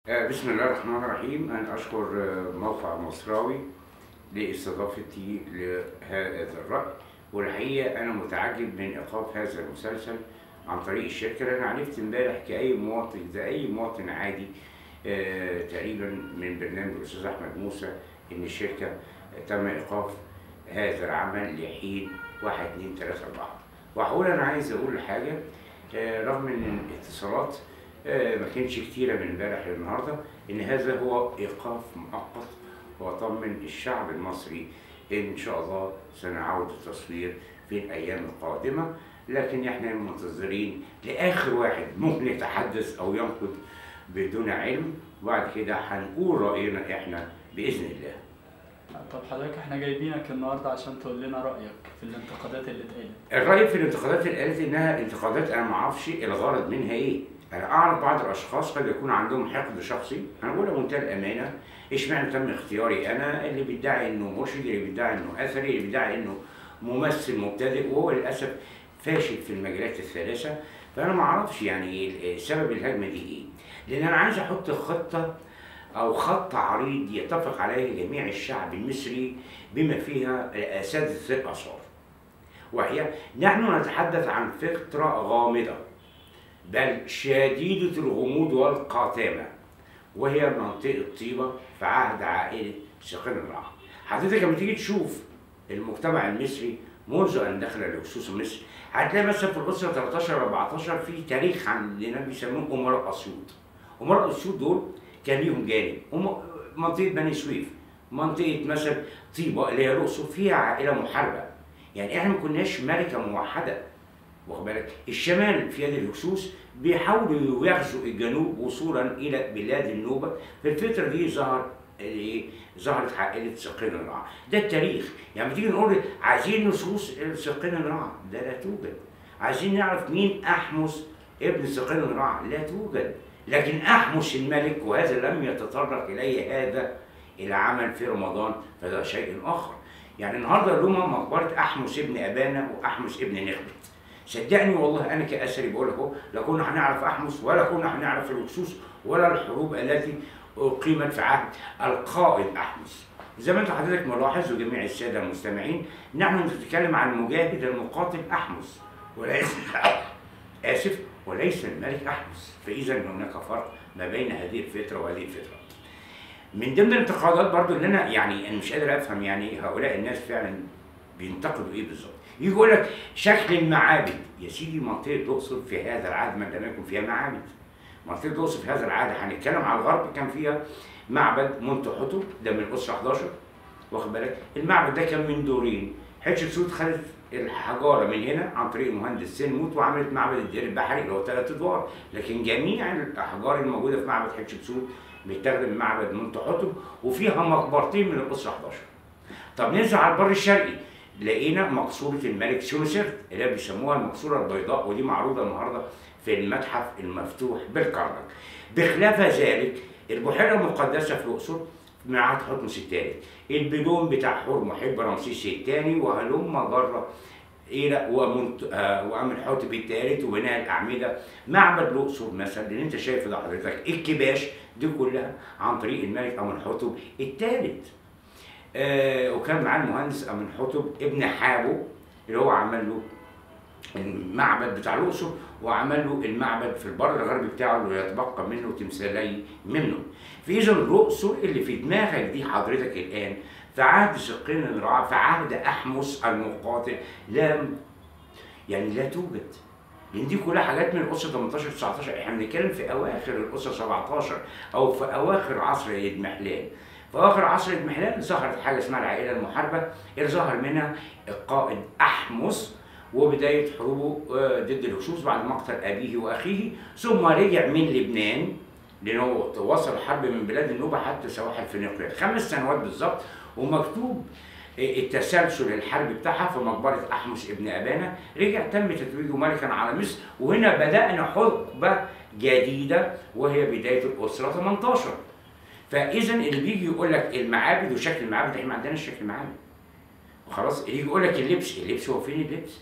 آه، بسم الله الرحمن الرحيم أنا أشكر آه، موقع مصراوي لاستضافتي لهذا الرأي والحقيقة أنا متعجب من إيقاف هذا المسلسل عن طريق الشركة لأن عرفت امبارح كأي مواطن زي أي مواطن عادي آه، تقريبا من برنامج الأستاذ أحمد موسى إن الشركة تم إيقاف هذا العمل لحين واحد اتنين تلاتة أربعة وهقول أنا عايز أقول حاجة آه، رغم إن الاتصالات آه، ما كانتش كتيرة من امبارح للنهاردة إن هذا هو إيقاف مؤقت وأطمن الشعب المصري إن شاء الله سنعود التصوير في الأيام القادمة لكن إحنا منتظرين لآخر واحد ممكن يتحدث أو ينقد بدون علم وبعد كده هنقول رأينا إحنا بإذن الله طب حضرتك احنا جايبينك النهارده عشان تقول لنا رايك في الانتقادات اللي اتقالت الرأي في الانتقادات اللي قالت إنها انتقادات أنا ما أعرفش الغرض منها إيه أنا أعرف بعض الأشخاص قد يكون عندهم حقد شخصي أنا بقول بمنتهى الأمانة اشمعنى تم اختياري أنا اللي بيدعي إنه مرشد اللي بيدعي إنه أثري اللي بيدعي إنه ممثل مبتدئ وهو للأسف فاشل في المجالات الثلاثة فأنا ما أعرفش يعني سبب الهجمة دي إيه لأن أنا عايز أحط خطة أو خط عريض يتفق عليه جميع الشعب المصري بما فيها أساتذة الآثار وهي نحن نتحدث عن فترة غامضة بل شديدة الغموض والقاتمة وهي منطقة طيبة في عهد عائلة سقين الرعا حضرتك لما تيجي تشوف المجتمع المصري منذ أن دخل الهكسوس مصر هتلاقي مثلا في الأسرة 13 14 في تاريخ عندنا بيسموهم أمراء أسيوط أمراء أسيوط دول كان ليهم جانب أم- منطقة بني سويف منطقة مثلا طيبة اللي هي الأقصر فيها عائلة محاربة يعني احنا ما كناش ملكة موحدة واخد بالك الشمال في يد الهكسوس بيحاولوا يغزوا الجنوب وصولا الى بلاد النوبه في الفتره دي ظهر ايه ظهرت عائله سقين الرعا ده التاريخ يعني بتيجي نقول عايزين نصوص سقين الرعا ده لا توجد عايزين نعرف مين احمس ابن سقين الرعا لا توجد لكن احمس الملك وهذا لم يتطرق اليه هذا العمل في رمضان فده شيء اخر يعني النهارده لما مقبره احمس ابن ابانا واحمس ابن نخبت صدقني والله انا كاثري بقول لك اهو لا كنا هنعرف احمس ولا كنا هنعرف الهكسوس ولا الحروب التي اقيمت في عهد القائد احمس زي ما انت حضرتك ملاحظ وجميع الساده المستمعين نحن نتكلم عن المجاهد المقاتل احمس وليس اسف وليس الملك احمس فاذا هناك فرق ما بين هذه الفتره وهذه الفتره من ضمن الانتقادات برضو اللي انا يعني انا مش قادر افهم يعني هؤلاء الناس فعلا بينتقدوا ايه بالظبط يجي يقول لك شكل المعابد يا سيدي منطقه الاقصر في هذا العهد ما لم يكن فيها معابد منطقه الاقصر في هذا العهد هنتكلم على الغرب كان فيها معبد منتحتب ده من الاسره 11 واخد بالك المعبد ده كان من دورين حتشبسوت خدت الحجاره من هنا عن طريق مهندس سنموت وعملت معبد الدير البحري اللي هو ثلاث ادوار لكن جميع الاحجار الموجوده في معبد حتشبسوت بيستخدم معبد منتحتب وفيها مقبرتين من الاسره 11 طب ننزل على البر الشرقي لقينا مقصورة الملك سيونسرت اللي هي بيسموها المقصورة البيضاء ودي معروضة النهاردة في المتحف المفتوح بالكرنك بخلاف ذلك البحيرة المقدسة في الأقصر معهد حتمس الثالث البدون بتاع حور محب رمسيس الثاني وهلم جرة إلى ومنت... آه وأمنحوتب الثالث وبناء الأعمدة معبد الأقصر مثلا اللي أنت شايفه ده حضرتك الكباش دي كلها عن طريق الملك أمنحوتب الثالث آه وكان معاه المهندس امنحتب ابن حابو اللي هو عمل له المعبد بتاع الاقصر وعمل له المعبد في البر الغربي بتاعه اللي يتبقى منه تمثالي منه فاذا الاقصر اللي في دماغك دي حضرتك الان في عهد شقين الرعاة في عهد احمس المقاتل لم يعني لا توجد لان دي كلها حاجات من الاسره 18 19 احنا بنتكلم في اواخر الاسره 17 او في اواخر عصر الاضمحلال في اخر عصر الاضمحلال ظهرت حاجه اسمها العائله المحاربه اللي ظهر منها القائد احمس وبدايه حروبه آه، ضد الهكسوس بعد مقتل ابيه واخيه ثم رجع من لبنان لانه وصل حرب من بلاد النوبه حتى سواحل فينيقيا خمس سنوات بالظبط ومكتوب التسلسل الحربي بتاعها في مقبره احمس ابن ابانا رجع تم تتويجه ملكا على مصر وهنا بدانا حقبه جديده وهي بدايه الاسره 18 فاذا اللي بيجي يقول لك المعابد وشكل المعابد احنا ما عندناش شكل معابد خلاص اللي يجي يقول لك اللبس اللبس هو فين اللبس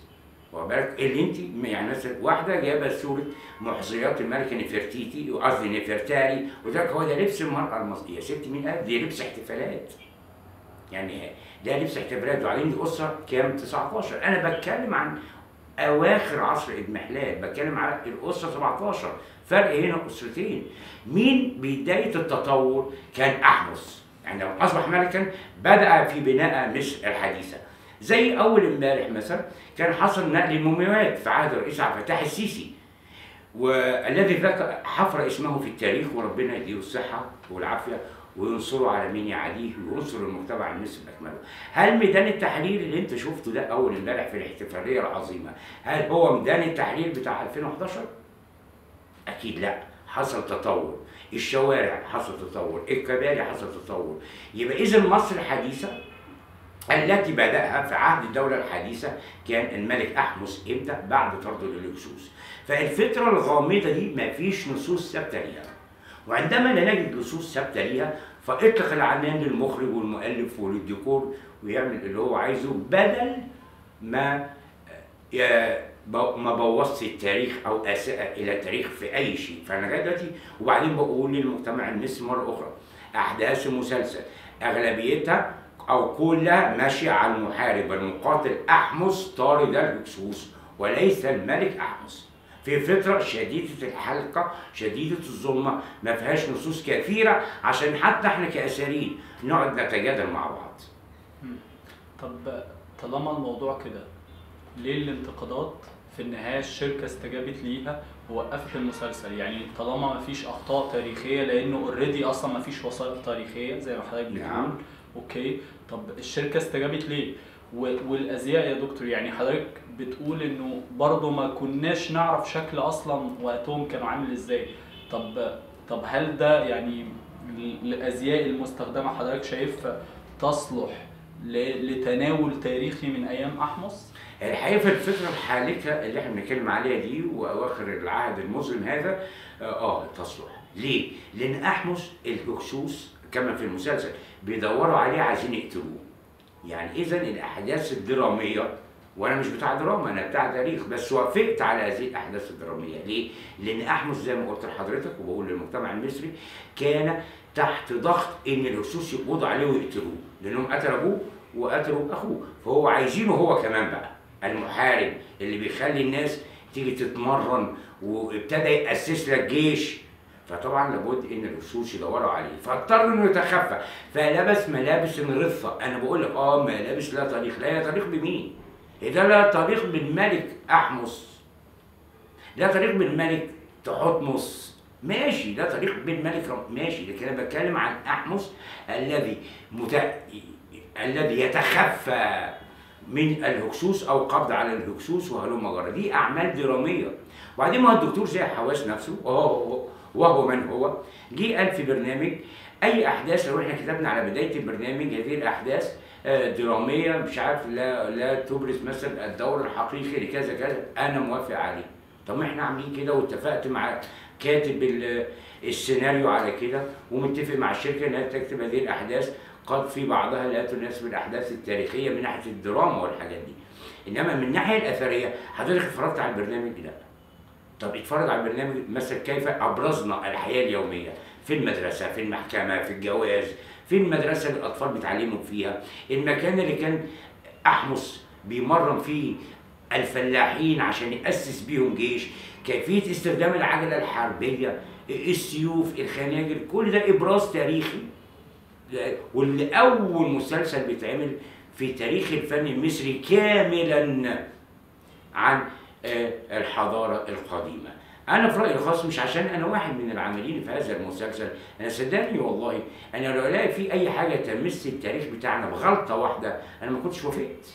واخد بالك اللي انت يعني مثلا واحده جايبه صوره محظيات الملكه نفرتيتي قصدي نفرتاري وذلك هو ده لبس المراه المصريه يا ست مين قال دي لبس احتفالات يعني ده لبس احتفالات وبعدين دي اسره كام 19 انا بتكلم عن اواخر عصر اضمحلال بتكلم على الاسره 17 فرق هنا اسرتين مين بدايه التطور كان احمس يعني لما اصبح ملكا بدا في بناء مصر الحديثه زي اول امبارح مثلا كان حصل نقل المومياوات في عهد الرئيس عبد الفتاح السيسي والذي ذكر حفر اسمه في التاريخ وربنا يديله الصحه والعافيه وينصره على مين يعاديه وينصر المجتمع المصري باكمله. هل ميدان التحرير اللي انت شفته ده اول امبارح في الاحتفاليه العظيمه هل هو ميدان التحرير بتاع 2011 اكيد لا حصل تطور الشوارع حصل تطور الكباري حصل تطور يبقى اذا مصر الحديثه التي بدأها في عهد الدولة الحديثة كان الملك أحمس إمتى؟ بعد طرد الهكسوس. فالفترة الغامضة دي ما فيش نصوص ثابتة ليها. وعندما لا نجد نصوص ثابتة ليها فاطلق العنان للمخرج والمؤلف وللديكور ويعمل اللي هو عايزه بدل ما ي- ب- ما بوظت التاريخ او اساء الى التاريخ في اي شيء فانا جاي دلوقتي وبعدين بقول للمجتمع المصري مره اخرى احداث المسلسل اغلبيتها او كلها ماشيه على المحارب المقاتل احمس طارد الهكسوس وليس الملك احمس في فترة شديدة الحلقة شديدة الظلمة ما فيهاش نصوص كثيرة عشان حتى احنا كأسارين نقعد نتجادل مع بعض طب طالما الموضوع كده ليه الانتقادات في النهايه الشركه استجابت ليها ووقفت المسلسل يعني طالما ما فيش اخطاء تاريخيه لانه اوريدي اصلا ما فيش وثائق تاريخيه زي ما حضرتك بتقول نعم. اوكي طب الشركه استجابت ليه و- والازياء يا دكتور يعني حضرتك بتقول انه برضه ما كناش نعرف شكل اصلا وقتهم كانوا عامل ازاي طب طب هل ده يعني ال- الازياء المستخدمه حضرتك شايف تصلح ل- لتناول تاريخي من ايام احمس الحقيقة في الفترة الحالكة اللي احنا بنتكلم عليها دي وأواخر العهد المظلم هذا اه آه، تصلح ليه؟ لأن أحمس الهكسوس كما في المسلسل بيدوروا عليه عايزين يقتلوه يعني إذا الأحداث الدرامية وانا مش بتاع دراما انا بتاع تاريخ بس وافقت على هذه الاحداث الدراميه ليه؟ لان احمس زي ما قلت لحضرتك وبقول للمجتمع المصري كان تحت ضغط ان الهكسوس يقبضوا عليه ويقتلوه لانهم قتلوا ابوه وقتلوا اخوه فهو عايزينه هو كمان بقى المحارب اللي بيخلي الناس تيجي تتمرن وابتدى ياسس لك جيش فطبعا لابد ان الهكسوس يدوروا عليه فاضطر انه يتخفى فلبس ملابس الرثه انا بقول لك اه ملابس لا تليق لا تليق بمين؟ ده لا تليق بالملك احمس لا تليق بالملك تحتمس ماشي لا تليق بالملك رم- ماشي لكن انا بتكلم عن احمس الذي مت... الذي يتخفى من الهكسوس او قبض على الهكسوس وهلم جرى دي اعمال دراميه وبعدين ما هو الدكتور زي حواس نفسه وهو وهو من هو جه قال في برنامج اي احداث لو احنا كتبنا على بدايه البرنامج هذه الاحداث آه، دراميه مش عارف لا لا تبرز مثلا الدور الحقيقي لكذا كذا انا موافق عليه طب ما احنا عاملين كده واتفقت مع كاتب ال- السيناريو على كده ومتفق مع الشركه انها تكتب هذه الاحداث قد في بعضها لا تناسب الاحداث التاريخيه من ناحيه الدراما والحاجات دي انما من الناحيه الاثريه حضرتك اتفرجت على البرنامج لا طب اتفرج على البرنامج مثلا كيف ابرزنا الحياه اليوميه في المدرسه في المحكمه في الجواز في المدرسه اللي الاطفال بيتعلموا فيها المكان اللي كان احمس بيمرن فيه الفلاحين عشان ياسس بيهم جيش كيفيه استخدام العجله الحربيه السيوف الخناجر كل ده ابراز تاريخي واللي اول مسلسل بيتعمل في تاريخ الفن المصري كاملا عن آه، الحضاره القديمه انا في رايي الخاص مش عشان انا واحد من العاملين في هذا المسلسل انا صدقني والله انا لو الاقي في اي حاجه تمس التاريخ بتاعنا بغلطه واحده انا ما كنتش وافقت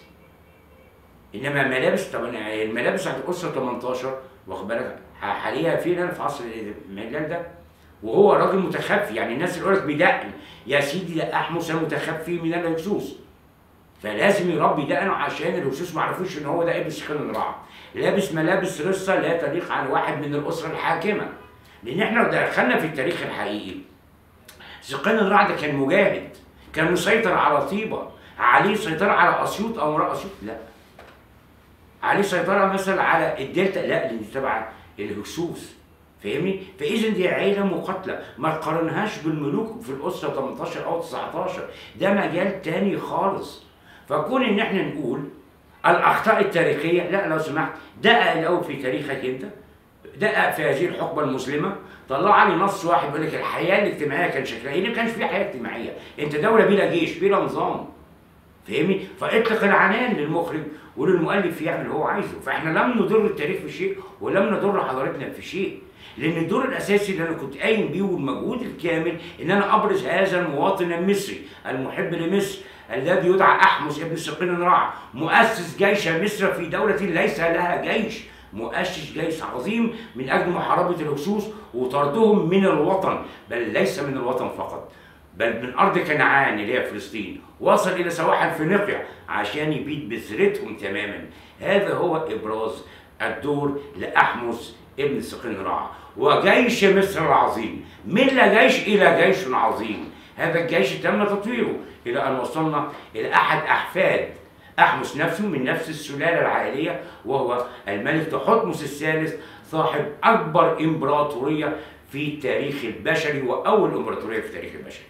انما ملابس طب انا الملابس بتاعت الاسره 18 واخد بالك حاليا فين انا في عصر المجال ده وهو راجل متخفي يعني الناس اللي يقول لك بدقن يا سيدي ده احمس متخفي من الهكسوس فلازم يربي دقنه عشان الهكسوس ما يعرفوش ان هو ده ابن سكان الرعب لابس ملابس رصه لا تليق على واحد من الاسره الحاكمه لان احنا لو دخلنا في التاريخ الحقيقي سقان الرعد كان مجاهد كان مسيطر على طيبه عليه سيطرة على اسيوط او امراه اسيوط لا عليه سيطره مثلا على الدلتا لا اللي تبع الهكسوس فاهمني؟ فاذا دي عيله مقاتله ما تقارنهاش بالملوك في الاسره 18 او 19 ده مجال تاني خالص فكون ان احنا نقول الاخطاء التاريخيه لا لو سمحت دقق الاول في تاريخك انت دقق في هذه الحقبه المسلمه طلع لي نص واحد بيقول لك الحياه الاجتماعيه كان شكلها ايه؟ ما كانش في حياه اجتماعيه، انت دوله بلا جيش بلا نظام. فاهمني؟ فاطلق العنان للمخرج وللمؤلف يعمل اللي هو عايزه، فاحنا لم نضر التاريخ في شيء ولم نضر حضارتنا في شيء. لان الدور الاساسي اللي انا كنت قايم بيه والمجهود الكامل ان انا ابرز هذا المواطن المصري المحب لمصر الذي يدعى احمس ابن سقين رع مؤسس جيش مصر في دوله ليس لها جيش مؤسس جيش عظيم من اجل محاربه الهكسوس وطردهم من الوطن بل ليس من الوطن فقط بل من ارض كنعان اللي هي فلسطين وصل الى سواحل فينيقيا عشان يبيد بذرتهم تماما هذا هو ابراز الدور لاحمس ابن سقنرع وجيش مصر العظيم من لا جيش الى جيش عظيم هذا الجيش تم تطويره الى ان وصلنا الى احد احفاد احمس نفسه من نفس السلاله العائليه وهو الملك تحتمس الثالث صاحب اكبر امبراطوريه في التاريخ البشري واول امبراطوريه في التاريخ البشري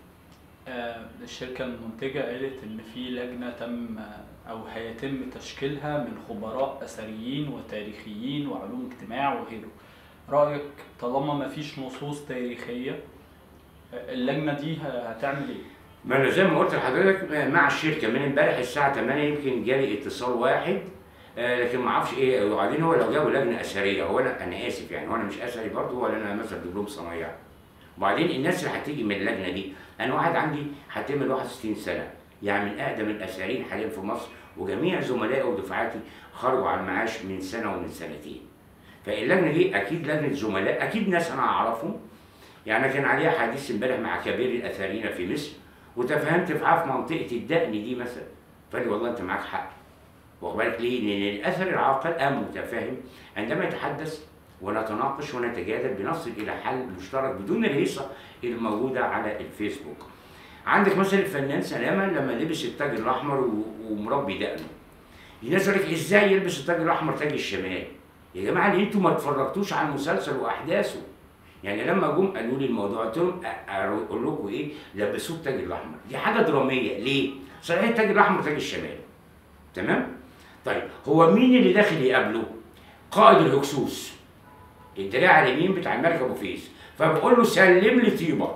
آه، الشركة المنتجة قالت إن في لجنة تم أو هيتم تشكيلها من خبراء أثريين وتاريخيين وعلوم اجتماع وغيره. رأيك طالما ما فيش نصوص تاريخية آه، اللجنة دي ه- هتعمل إيه؟ ما انا زي ما قلت لحضرتك آه، مع الشركه من امبارح الساعه 8 يمكن جالي اتصال واحد آه، لكن ما اعرفش ايه وبعدين هو لو جابوا لجنه اثريه هو انا انا اسف يعني وانا مش اثري برضه ولا انا مثلا دبلوم صنايع وبعدين الناس اللي هتيجي من اللجنه دي انا واحد عندي هتم 61 سنه يعني من اقدم الاثريين حاليا في مصر وجميع زملائي ودفعاتي خرجوا على المعاش من سنه ومن سنتين فاللجنه دي اكيد لجنه زملاء اكيد ناس انا اعرفهم يعني كان عليها حديث امبارح مع كبير الاثريين في مصر وتفهمت في عارف منطقه الدقن دي مثلا فقال لي والله انت معاك حق واخد بالك ليه؟ لان الاثر العاقل المتفاهم عندما يتحدث ونتناقش ونتجادل بنصل الى حل مشترك بدون الهيصه الموجوده على الفيسبوك. عندك مثلا الفنان سلامه لما لبس التاج الاحمر و- ومربي دقنه. الناس يقول لك ازاي يلبس التاج الاحمر تاج الشمال؟ يا جماعه ليه انتوا ما اتفرجتوش على المسلسل واحداثه؟ يعني لما جم قالوا لي الموضوع قلت لهم أ- اقول لكم ايه؟ لبسوه التاج الاحمر، دي حاجه دراميه ليه؟ صحيح التاج الاحمر تاج الشمال. تمام؟ طيب هو مين اللي داخل يقابله؟ قائد الهكسوس الدراع اليمين بتاع الملك ابو فيس فبقول له سلم لي طيبه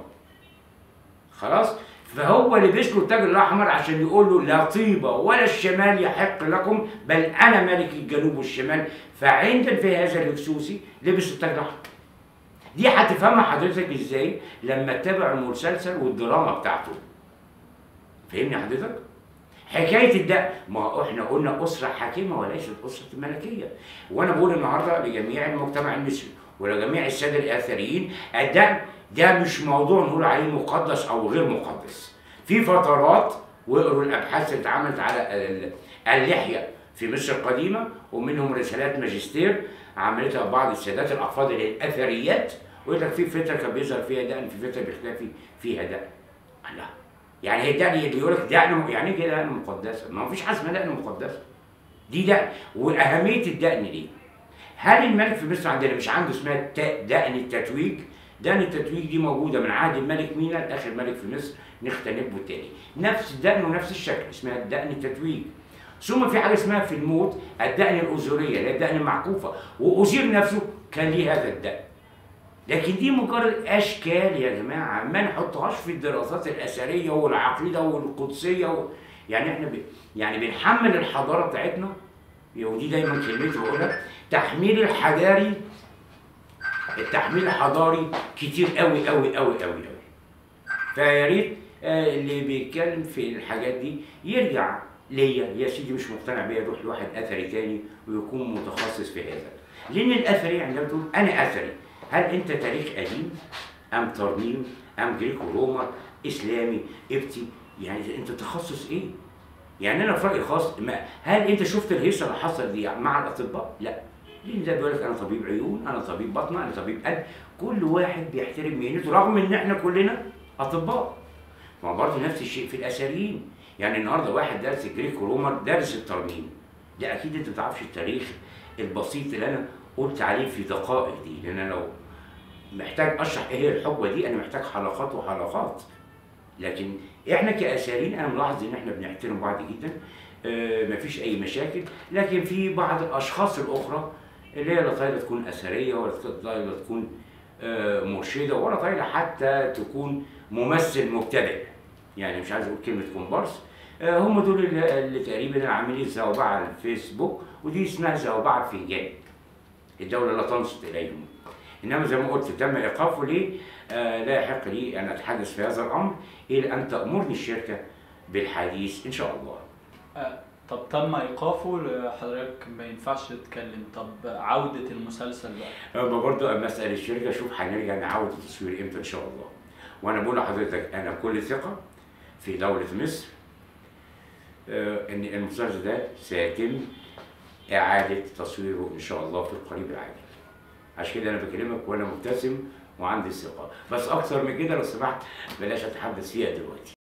خلاص فهو لبس له التاج الاحمر عشان يقول له لا طيبه ولا الشمال يحق لكم بل انا ملك الجنوب والشمال فعند في هذا الهكسوسي لبس التاج الاحمر دي هتفهمها حضرتك ازاي لما تتابع المسلسل والدراما بتاعته فاهمني حضرتك؟ حكايه الدق ما هو احنا قلنا اسره حاكمه وليست اسره ملكيه وانا بقول النهارده لجميع المجتمع المصري ولجميع الساده الاثريين الدق ده مش موضوع نقول عليه مقدس او غير مقدس في فترات واقروا الابحاث اللي اتعملت على ال- اللحيه في مصر القديمه ومنهم رسالات ماجستير عملتها بعض السادات الافاضل الاثريات ويقول لك في فتره كان بيظهر فيها دقن في فتره بيختفي فيها دقن الله يعني هي الدقن اللي يقول لك دقن يعني ايه كده دقن مقدسه؟ ما فيش حاجه اسمها دقن مقدسه. دي دقن واهميه الدقن دي هل الملك في مصر عندنا مش عنده اسمها الت- دقن التتويج؟ دقن التتويج دي موجوده من عهد الملك مينا لاخر ملك في مصر نختنبه التاني. نفس الدقن ونفس الشكل اسمها الدقن التتويج. ثم في حاجه اسمها في الموت الدقن الاوزوريه اللي هي الدقن المعكوفه واوزير نفسه كان ليه هذا الدقن. لكن دي مجرد اشكال يا جماعه ما نحطهاش في الدراسات الاثريه والعقيده والقدسيه و... يعني احنا ب... يعني بنحمل الحضاره بتاعتنا ودي دايما كلمتي بقولها تحميل الحضاري التحميل الحضاري كتير قوي قوي قوي قوي قوي فيا ريت آه، اللي بيتكلم في الحاجات دي يرجع ليا يا سيدي مش مقتنع بيا يروح لواحد اثري تاني ويكون متخصص في هذا لان الاثري عندما تقول انا اثري هل انت تاريخ قديم ام ترميم ام جريكو روما اسلامي ابتي يعني انت تخصص ايه يعني انا في رايي الخاص ما هل انت شفت الهيصه اللي حصل دي مع الاطباء لا لان ده بيقول لك انا طبيب عيون انا طبيب بطنه انا طبيب قلب كل واحد بيحترم مهنته رغم ان احنا كلنا اطباء ما برضه نفس الشيء في الاثريين يعني النهارده واحد درس جريكو روما درس الترميم ده اكيد انت ما تعرفش التاريخ البسيط اللي انا قلت عليه في دقائق دي لان انا لو محتاج اشرح ايه هي الحقبه دي انا محتاج حلقات وحلقات لكن احنا كاثريين انا ملاحظ ان احنا بنحترم بعض جدا آه، مفيش اي مشاكل لكن في بعض الاشخاص الاخرى اللي هي لا طايله تكون اثريه ولا طايله تكون آه، مرشده ولا طايله حتى تكون ممثل مبتدئ يعني مش عايز اقول كلمه كومبارس آه، هم دول اللي, اللي تقريبا عاملين زوبعه على الفيسبوك ودي اسمها زوبعه فنجان الدوله لا تنصت اليهم انما زي ما قلت تم ايقافه ليه آه لا يحق لي ان اتحدث في هذا الامر الا ان تامرني الشركه بالحديث ان شاء الله آه، طب تم ايقافه حضرتك ما ينفعش تتكلم طب عودة المسلسل بقى اما برضه اما اسال الشركه شوف هنرجع نعود التصوير امتى ان شاء الله وانا بقول لحضرتك انا بكل ثقه في دوله مصر آه، ان المسلسل ده سيتم اعاده تصويره ان شاء الله في القريب العاجل عشان كده انا بكلمك وانا مبتسم وعندي ثقه بس اكثر من كده لو سمحت بلاش اتحدث فيها دلوقتي